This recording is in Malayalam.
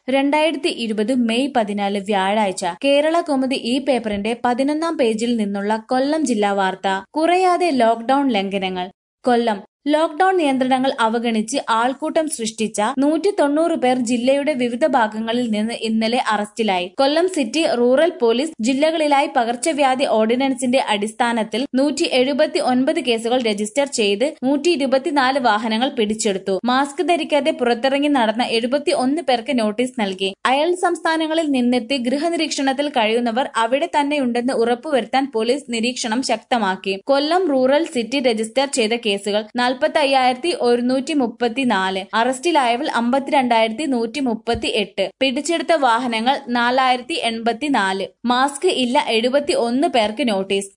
രണ്ടായിരത്തി ഇരുപത് മെയ് പതിനാല് വ്യാഴാഴ്ച കേരള കൗമുദി ഈ പേപ്പറിന്റെ പതിനൊന്നാം പേജിൽ നിന്നുള്ള കൊല്ലം ജില്ലാ വാർത്ത കുറയാതെ ലോക്ഡൌൺ ലംഘനങ്ങൾ കൊല്ലം ലോക്ഡൌൺ നിയന്ത്രണങ്ങൾ അവഗണിച്ച് ആൾക്കൂട്ടം സൃഷ്ടിച്ച നൂറ്റി തൊണ്ണൂറ് പേർ ജില്ലയുടെ വിവിധ ഭാഗങ്ങളിൽ നിന്ന് ഇന്നലെ അറസ്റ്റിലായി കൊല്ലം സിറ്റി റൂറൽ പോലീസ് ജില്ലകളിലായി പകർച്ചവ്യാധി ഓർഡിനൻസിന്റെ അടിസ്ഥാനത്തിൽ നൂറ്റി എഴുപത്തി ഒൻപത് കേസുകൾ രജിസ്റ്റർ ചെയ്ത് നൂറ്റി ഇരുപത്തിനാല് വാഹനങ്ങൾ പിടിച്ചെടുത്തു മാസ്ക് ധരിക്കാതെ പുറത്തിറങ്ങി നടന്ന എഴുപത്തി ഒന്ന് പേർക്ക് നോട്ടീസ് നൽകി അയൽ സംസ്ഥാനങ്ങളിൽ നിന്നെത്തി ഗൃഹനിരീക്ഷണത്തിൽ കഴിയുന്നവർ അവിടെ തന്നെയുണ്ടെന്ന് ഉറപ്പുവരുത്താൻ പോലീസ് നിരീക്ഷണം ശക്തമാക്കി കൊല്ലം റൂറൽ സിറ്റി രജിസ്റ്റർ ചെയ്ത കേസുകൾ നാൽപ്പത്തി അയ്യായിരത്തി ഒരുന്നൂറ്റി മുപ്പത്തിനാല് അറസ്റ്റിലായവർ അമ്പത്തിരണ്ടായിരത്തി നൂറ്റി മുപ്പത്തി എട്ട് പിടിച്ചെടുത്ത വാഹനങ്ങൾ നാലായിരത്തി എൺപത്തിനാല് മാസ്ക് ഇല്ല എഴുപത്തി ഒന്ന് പേർക്ക് നോട്ടീസ്